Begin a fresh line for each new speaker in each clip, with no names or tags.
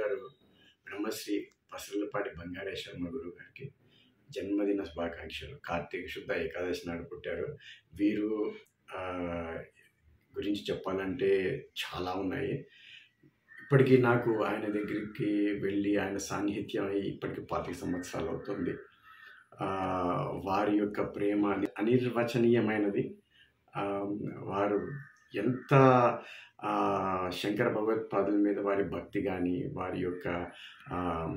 గురువుగారు బ్రహ్మశ్రీ పసలపాటి బంగారేశ్వరమ్మ గురువు గారికి జన్మదిన శుభాకాంక్షలు కార్తీక శుద్ధ ఏకాదశి నాడు పుట్టారు వీరు ఆ, గురించి చెప్పాలంటే చాలా ఉన్నాయి ఇప్పటికీ నాకు ఆయన దగ్గరికి వెళ్ళి ఆయన సాన్నిహిత్యం అయి ఇప్పటికి పాతిక సంవత్సరాలు అవుతుంది ఆ, వారి యొక్క ప్రేమ అని- అనిర్వచనీయమైనది ఆ, వారు ఎంత ఆ, శంకర భగవత్పాదుల మీద వారి భక్తి కానీ వారి యొక్క ఆ,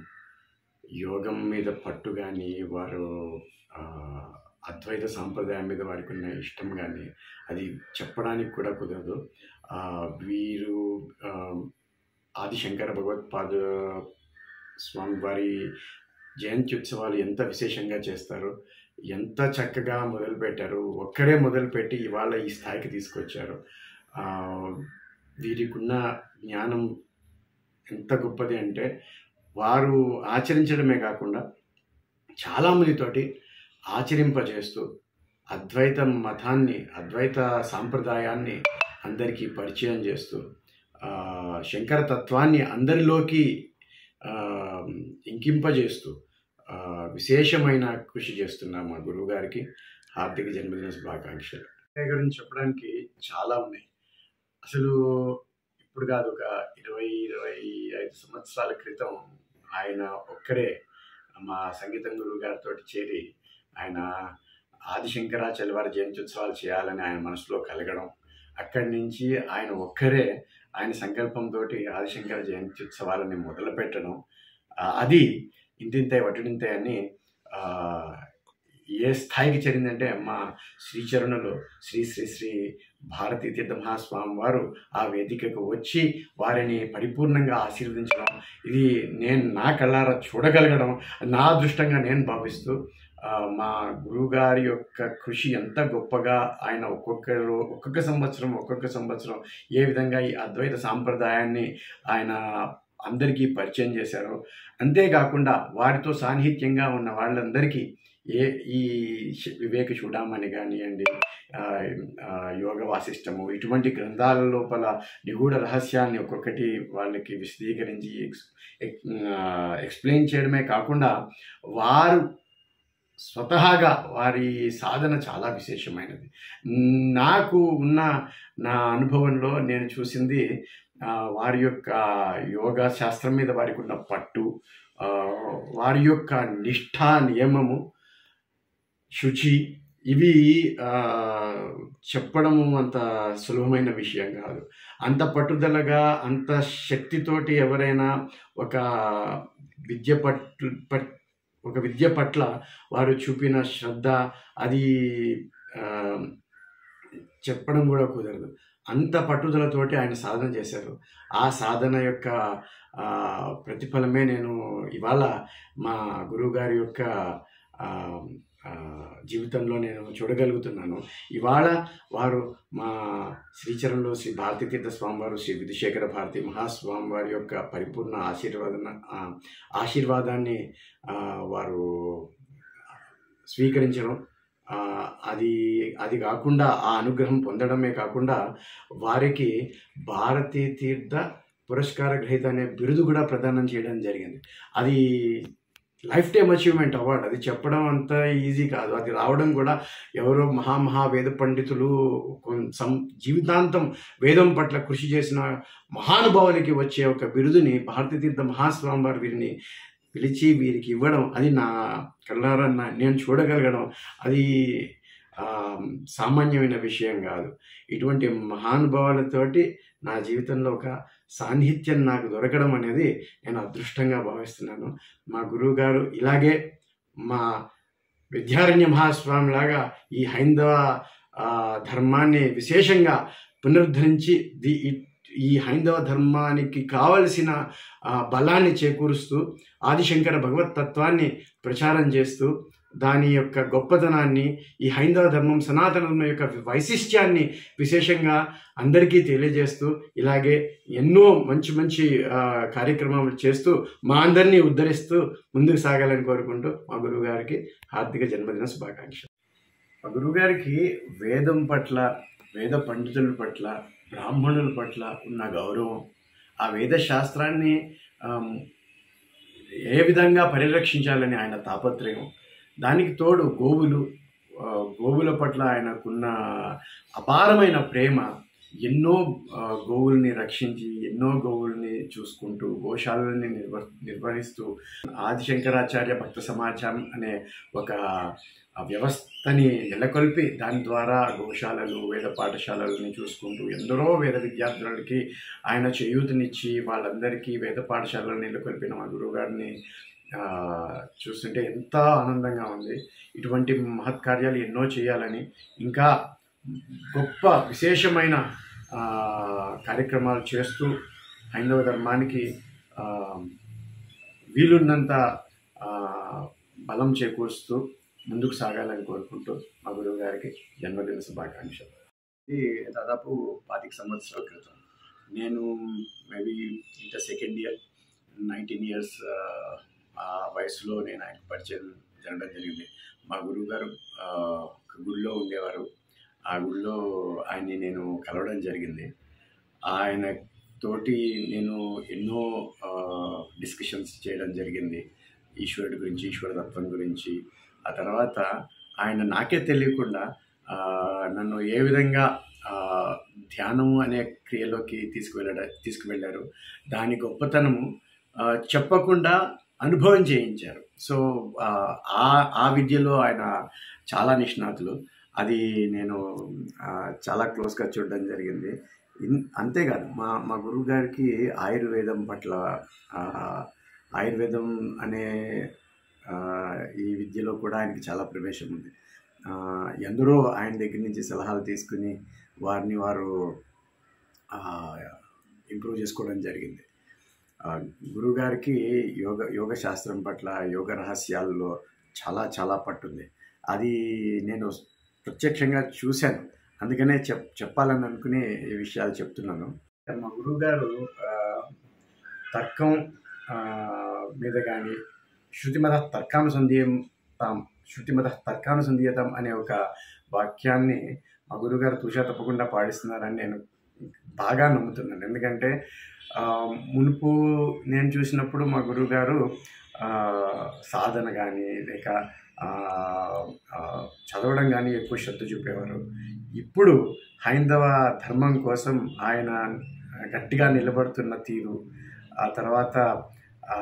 యోగం మీద పట్టు కానీ వారు ఆ, అద్వైత సాంప్రదాయం మీద వారికి ఉన్న ఇష్టం కానీ అది చెప్పడానికి కూడా కుదరదు ఆ, వీరు ఆ, ఆదిశంకర భగవత్పాద స్వామి వారి జయంతి ఉత్సవాలు ఎంత విశేషంగా చేస్తారు ఎంత చక్కగా మొదలుపెట్టారు ఒక్కరే మొదలుపెట్టి ఇవాళ ఈ స్థాయికి తీసుకొచ్చారు ఆ, వీరికి ఉన్న జ్ఞానం ఎంత గొప్పది అంటే వారు ఆచరించడమే కాకుండా చాలామందితోటి ఆచరింపజేస్తూ అద్వైత మతాన్ని అద్వైత సాంప్రదాయాన్ని అందరికీ పరిచయం చేస్తూ ఆ, శంకర తత్వాన్ని అందరిలోకి ఆ, ఇంకింపజేస్తూ ఆ, విశేషమైన కృషి చేస్తున్న మా గురువు గారికి హార్దిక జన్మదిన శుభాకాంక్షలు ఆయన గురించి చెప్పడానికి చాలా ఉన్నాయి అసలు ఇప్పుడు కాదు ఒక ఇరవై ఇరవై ఐదు సంవత్సరాల క్రితం ఆయన ఒక్కరే మా సంగీతం గురువు గారితో చేరి ఆయన ఆదిశంకరాచార్య వారి జయంతి ఉత్సవాలు చేయాలని ఆయన మనసులో కలగడం అక్కడి నుంచి ఆయన ఒక్కరే ఆయన సంకల్పంతో ఆదిశంకర జయంతి ఉత్సవాలని మొదలు పెట్టడం ఆ, అది ఇంతింతే వటుడింతే అని ఆ, ఏ స్థాయికి చేరిందంటే మా శ్రీచరణులు శ్రీ శ్రీ శ్రీ భారతీ తీర్థ మహాస్వామి వారు ఆ వేదికకు వచ్చి వారిని పరిపూర్ణంగా ఆశీర్వదించడం ఇది నేను నా కళ్ళారా చూడగలగడం నా అదృష్టంగా నేను భావిస్తూ ఆ, మా గురువుగారి యొక్క కృషి ఎంత గొప్పగా ఆయన ఒక్కొక్కరు ఒక్కొక్క సంవత్సరం ఒక్కొక్క సంవత్సరం ఏ విధంగా ఈ అద్వైత సాంప్రదాయాన్ని ఆయన అందరికీ పరిచయం చేశారు అంతేకాకుండా వారితో సాన్నిహిత్యంగా ఉన్న వాళ్ళందరికీ ఏ ఈ శ- వివేక చూడమని కానివ్వండి ఆ, ఆ, యోగ వాసిష్టము ఇటువంటి గ్రంథాల లోపల నిగూఢ రహస్యాన్ని ఒక్కొక్కటి వాళ్ళకి విశదీకరించి ఎక్స్ ఎక్- ఆ, ఎక్స్ప్లెయిన్ చేయడమే కాకుండా వారు స్వతహాగా వారి సాధన చాలా విశేషమైనది నాకు ఉన్న నా అనుభవంలో నేను చూసింది ఆ, వారి యొక్క యోగా శాస్త్రం మీద వారికి ఉన్న పట్టు ఆ, వారి యొక్క నిష్ఠా నియమము శుచి ఇవి ఆ, చెప్పడము అంత సులభమైన విషయం కాదు అంత పట్టుదలగా అంత శక్తితోటి ఎవరైనా ఒక విద్య పట్ల పట్ ఒక విద్య పట్ల వారు చూపిన శ్రద్ధ అది ఆ, చెప్పడం కూడా కుదరదు అంత పట్టుదలతోటి ఆయన సాధన చేశారు ఆ సాధన యొక్క ఆ, ప్రతిఫలమే నేను ఇవాళ మా గురువుగారి యొక్క ఆ, ఆ, జీవితంలో నేను చూడగలుగుతున్నాను ఇవాళ వారు మా శ్రీచరణలో శ్రీ భారతీ తీర్థ స్వామివారు శ్రీ విధుశేఖర భారతి మహాస్వామి వారి యొక్క పరిపూర్ణ ఆశీర్వాదన ఆ, ఆశీర్వాదాన్ని ఆ, వారు స్వీకరించడం ఆ, అది అది కాకుండా ఆ అనుగ్రహం పొందడమే కాకుండా వారికి భారతీ తీర్థ పురస్కార గ్రహీత అనే బిరుదు కూడా ప్రదానం చేయడం జరిగింది అది లైఫ్ టైం అచీవ్మెంట్ అవార్డు అది చెప్పడం అంత ఈజీ కాదు అది రావడం కూడా ఎవరో మహామహా వేద పండితులు కొన్- సం జీవితాంతం వేదం పట్ల కృషి చేసిన మహానుభావులకి వచ్చే ఒక బిరుదుని భారతీ తీర్థ మహాస్వామి వారు వీరిని పిలిచి వీరికి ఇవ్వడం అది నా కళ్ళారా నా- నేను చూడగలగడం అది ఆ, సామాన్యమైన విషయం కాదు ఇటువంటి మహానుభావులతోటి నా జీవితంలో ఒక సాన్నిహిత్యం నాకు దొరకడం అనేది నేను అదృష్టంగా భావిస్తున్నాను మా గురువు గారు ఇలాగే మా విద్యారణ్య మహాస్వామి లాగా ఈ హైందవ ఆ, ధర్మాన్ని విశేషంగా పునరుద్ధరించి ది ఈ- ఈ హైందవ ధర్మానికి కావలసిన ఆ, బలాన్ని చేకూరుస్తూ ఆదిశంకర భగవత్ తత్వాన్ని ప్రచారం చేస్తూ దాని యొక్క గొప్పతనాన్ని ఈ హైందవ ధర్మం సనాతన ధర్మం యొక్క వైశిష్ట్యాన్ని విశేషంగా అందరికీ తెలియజేస్తూ ఇలాగే ఎన్నో మంచి మంచి ఆ, కార్యక్రమాలు చేస్తూ మా అందరినీ ఉద్ధరిస్తూ ముందుకు సాగాలని కోరుకుంటూ మా గురువు గారికి హార్దిక జన్మదిన శుభాకాంక్షలు మా గురువు గారికి వేదం పట్ల వేద పండితుల పట్ల బ్రాహ్మణుల పట్ల ఉన్న గౌరవం ఆ వేద శాస్త్రాన్ని ఆమ్, ఏ విధంగా పరిరక్షించాలని ఆయన తాపత్రయం దానికి తోడు గోవులు ఆ, గోవుల పట్ల ఆయనకున్న అపారమైన ప్రేమ ఎన్నో ఆ, గోవుల్ని రక్షించి ఎన్నో గోవుల్ని చూసుకుంటూ గోశాలని నిర్వ నిర్వహిస్తూ ఆదిశంకరాచార్య భక్త సమాజం అనే ఒక ఆ వ్యవస్థని నెలకొల్పి దాని ద్వారా గోశాలలు వేద పాఠశాలలని చూసుకుంటూ ఎందరో వేద విద్యార్థులకి ఆయన చేయూతనిచ్చి వాళ్ళందరికీ వేద పాఠశాలలు నెలకొల్పిన మా గురువుగారిని ఆ, చూస్తుంటే ఎంత ఆనందంగా ఉంది ఇటువంటి మహత్కార్యాలు ఎన్నో చేయాలని ఇంకా గొప్ప విశేషమైన ఆ, కార్యక్రమాలు చేస్తూ హైందవ ధర్మానికి ఆ, వీలున్నంత ఆ, బలం చేకూరుస్తూ ముందుకు సాగాలని కోరుకుంటూ మా గురువు గారికి జన్మదిన శుభాకాంక్షలు ఇది దాదాపు పాతిక సంవత్సరాల క్రితం నేను maybe inter second year nineteen years ఆ వయసులో నేను ఆయనకు పరిచయం జరగడం జరిగింది మా గురువు గారు ఆ, ఒక గుడిలో ఉండేవారు ఆ గుడిలో ఆయన్ని నేను కలవడం జరిగింది ఆయన తోటి నేను ఎన్నో డిస్కషన్స్ చేయడం జరిగింది ఈశ్వరుడి గురించి ఈశ్వర తత్వం గురించి ఆ తర్వాత ఆయన నాకే తెలియకుండా ఆ, నన్ను ఏ విధంగా ఆ, ధ్యానము అనే క్రియలోకి తీసుకువెళ్ళడ తీసుకువెళ్ళారు దాని గొప్పతనము ఆ, చెప్పకుండా అనుభవం చేయించారు సో ఆ, ఆ ఆ విద్యలో ఆయన చాలా నిష్ణాతులు అది నేను ఆ, చాలా క్లోజ్గా చూడడం జరిగింది ఇన్- అంతేకాదు మా మా గురువు గారికి ఆయుర్వేదం పట్ల ఆ, ఆయుర్వేదం అనే ఆ, ఈ విద్యలో కూడా ఆయనకి చాలా ప్రవేశం ఉంది ఆ, ఎందరో ఆయన దగ్గర నుంచి సలహాలు తీసుకుని వారిని వారు ఇంప్రూవ్ చేసుకోవడం జరిగింది ఆ, గురువుగారికి యోగ యోగ శాస్త్రం పట్ల యోగ రహస్యాల్లో చాలా చాలా పట్టుంది అది నేను ప్రత్యక్షంగా చూశాను అందుకనే చెప్ చెప్పాలని అనుకుని ఈ విషయాలు చెప్తున్నాను మా గురువుగారు ఆ, తర్కం ఆ, మీద కానీ శృతిమత తర్కానుసంధీయతాం శృతిమత తర్కానుసంధీయతం అనే ఒక వాక్యాన్ని మా గురువుగారు తూషా తప్పకుండా పాడిస్తున్నారని నేను బాగా నమ్ముతున్నాను ఎందుకంటే ఆ, మునుపు నేను చూసినప్పుడు మా గురువుగారు ఆ, సాధన కానీ లేక ఆ, ఆ, చదవడం కానీ ఎక్కువ శ్రద్ధ చూపేవారు ఇప్పుడు హైందవ ధర్మం కోసం ఆయన గట్టిగా నిలబడుతున్న తీరు ఆ తర్వాత ఆ,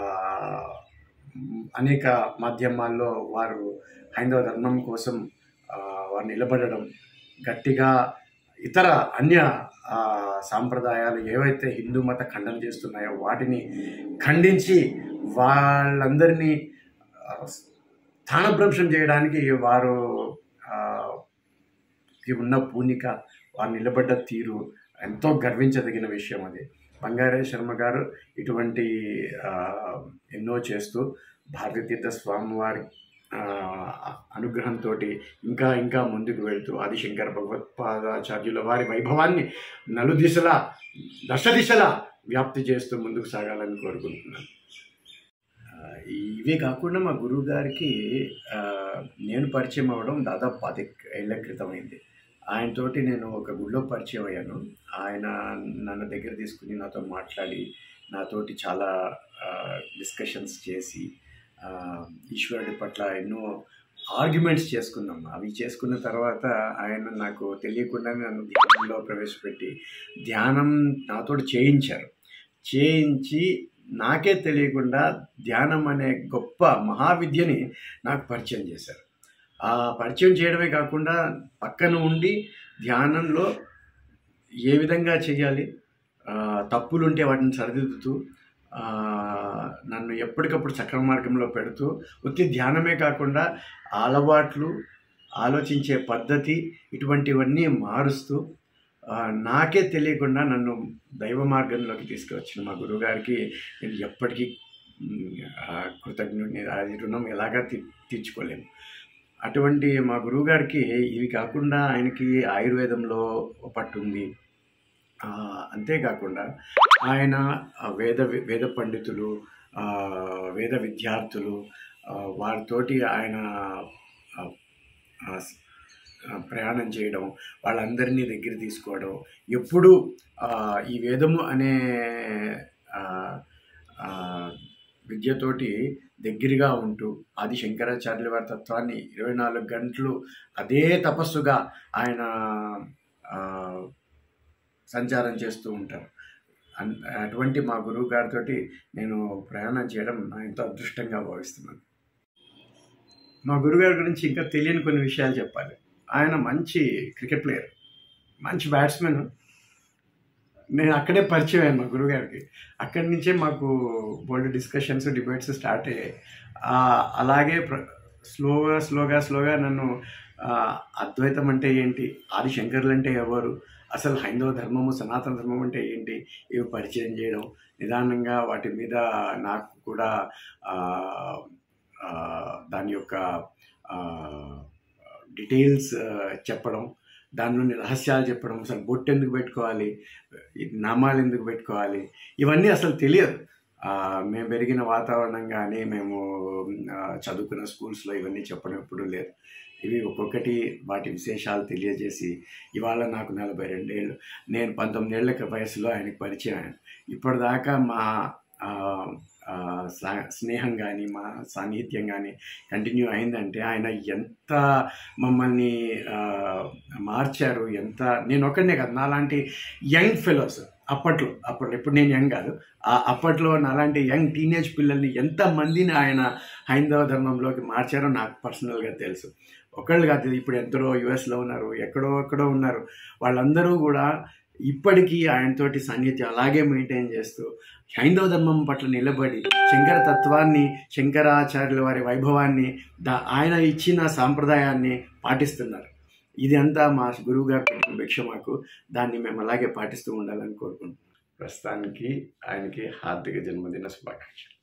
అనేక మాధ్యమాల్లో వారు హైందవ ధర్మం కోసం ఆ, వారు నిలబడడం గట్టిగా ఇతర అన్య ఆ, సాంప్రదాయాలు ఏవైతే హిందూ మత ఖండన చేస్తున్నాయో వాటిని ఖండించి వాళ్ళందరినీ ఆ, స్థానభ్రంశం చేయడానికి వారు ఆ, కి ఉన్న పూనిక వారు నిలబడ్డ తీరు ఎంతో గర్వించదగిన విషయం అది బంగారే శర్మ గారు ఇటువంటి ఆ, ఎన్నో చేస్తూ భారతీతీర్థ స్వామివారి ఆ, అనుగ్రహంతో ఇంకా ఇంకా ముందుకు వెళ్తూ ఆదిశంకర భగవత్పాదాచార్యుల వారి వైభవాన్ని నలుదిశలా దశ దిశలా వ్యాప్తి చేస్తూ ముందుకు సాగాలని కోరుకుంటున్నాను ఆ, ఇవే కాకుండా మా గురువు గారికి ఆ, నేను పరిచయం అవ్వడం దాదాపు పది ఏళ్ళ క్రితం అయింది ఆయనతోటి నేను ఒక గుడిలో పరిచయం అయ్యాను ఆయన నన్ను దగ్గర తీసుకుని నాతో మాట్లాడి నాతోటి చాలా డిస్కషన్స్ చేసి ఆ, ఈశ్వరుడి పట్ల ఎన్నో ఆర్గ్యుమెంట్స్ చేసుకున్నాం అవి చేసుకున్న తర్వాత ఆయన నాకు తెలియకుండానే నన్ను ధ్యానంలో ప్రవేశపెట్టి ధ్యానం నాతోటి చేయించారు చేయించి నాకే తెలియకుండా ధ్యానం అనే గొప్ప మహావిద్యని నాకు పరిచయం చేశారు ఆ పరిచయం చేయడమే కాకుండా పక్కన ఉండి ధ్యానంలో ఏ విధంగా చేయాలి ఆ, తప్పులుంటే వాటిని సరిదిద్దుతూ ఆ, నన్ను ఎప్పటికప్పుడు చక్ర మార్గంలో పెడుతూ ఉత్తి ధ్యానమే కాకుండా అలవాట్లు ఆలోచించే పద్ధతి ఇటువంటివన్నీ మారుస్తూ ఆ, నాకే తెలియకుండా నన్ను దైవ మార్గంలోకి తీసుకువచ్చిన మా గురువుగారికి నేను ఎప్పటికీ మ్, ఆ, కృతజ్ఞుడిని అది రుణం ఎలాగా తీ తీర్చుకోలేము అటువంటి మా గురువుగారికి ఇవి కాకుండా ఆయనకి ఆయుర్వేదంలో పట్టుంది ఆ, అంతేకాకుండా ఆయన ఆ, వేద వేద పండితులు ఆ, వేద విద్యార్థులు ఆ, వారితోటి ఆయన ఆ, ఆ, స్- ఆ, ప్రయాణం చేయడం వాళ్ళందరినీ దగ్గర తీసుకోవడం ఎప్పుడు ఆ, ఈ వేదము అనే ఆ, ఆ, విద్యతోటి దగ్గరగా ఉంటూ ఆది శంకరాచార్యుల వారి తత్వాన్ని ఇరవై నాలుగు గంటలు అదే తపస్సుగా ఆయన ఆ, సంచారం చేస్తూ ఉంటారు అన్- అటువంటి మా గురువు గారితో నేను ప్రయాణం చేయడం నా ఎంతో అదృష్టంగా భావిస్తున్నాను మా గురుగారి గురించి ఇంకా తెలియని కొన్ని విషయాలు చెప్పాలి ఆయన మంచి క్రికెట్ ప్లేయర్ మంచి బ్యాట్స్మెన్ నేను అక్కడే పరిచయం అయ్యాను మా గురుగారికి అక్కడి నుంచే మాకు బోల్డ్ డిస్కషన్స్ డిబేట్స్ స్టార్ట్ అయ్యాయి ఆ, అలాగే ప్ర స్లోగా స్లోగా స్లోగా నన్ను ఆ, అద్వైతం అంటే ఏంటి ఆది శంకరులు అంటే ఎవరు అసలు హైందవ ధర్మము సనాతన ధర్మం అంటే ఏంటి ఇవి పరిచయం చేయడం నిదానంగా వాటి మీద నాకు కూడా ఆ, ఆ, దాని యొక్క డీటెయిల్స్ చెప్పడం దానిలోని రహస్యాలు చెప్పడం అసలు బొట్టు ఎందుకు పెట్టుకోవాలి ఈ నామాలు ఎందుకు పెట్టుకోవాలి ఇవన్నీ అసలు తెలియదు ఆ, మేము పెరిగిన వాతావరణం కానీ మేము ఆ, చదువుకున్న స్కూల్స్లో ఇవన్నీ చెప్పడం ఎప్పుడూ లేదు ఇవి ఒక్కొక్కటి వాటి విశేషాలు తెలియజేసి ఇవాళ నాకు నలభై రెండేళ్ళు నేను పంతొమ్మిది ఏళ్ళ వయసులో ఆయనకు పరిచయం అయ్యాను ఇప్పటిదాకా మా ఆ, ఆ, సా- స్నేహం కానీ మా సాన్నిహిత్యం కానీ కంటిన్యూ అయిందంటే ఆయన ఎంత మమ్మల్ని ఆ, మార్చారు ఎంత నేను ఒక్కడనే కాదు నాలాంటి యంగ్ ఫెలోస్ అప్పట్లో అప్పట్లో ఇప్పుడు నేను యంగ్ కాదు ఆ అప్పట్లో నాలాంటి యంగ్ టీనేజ్ పిల్లల్ని ఎంతమందిని ఆయన హైందవ ధర్మంలోకి మార్చారో నాకు పర్సనల్గా తెలుసు ఒకళ్ళు కాదు ఇప్పుడు ఎందరో యుఎస్లో ఉన్నారు ఎక్కడో ఎక్కడో ఉన్నారు వాళ్ళందరూ కూడా ఇప్పటికీ ఆయనతోటి సాన్నిధ్యం అలాగే మెయింటైన్ చేస్తూ హైందవ ధర్మం పట్ల నిలబడి శంకర తత్వాన్ని శంకరాచార్యుల వారి వైభవాన్ని దా ఆయన ఇచ్చిన సాంప్రదాయాన్ని పాటిస్తున్నారు ఇది అంతా మా గురువు గారు పెట్టిన భిక్ష మాకు దాన్ని మేము అలాగే పాటిస్తూ ఉండాలని కోరుకుంటున్నాం ప్రస్తుతానికి ఆయనకి హార్దిక జన్మదిన శుభాకాంక్షలు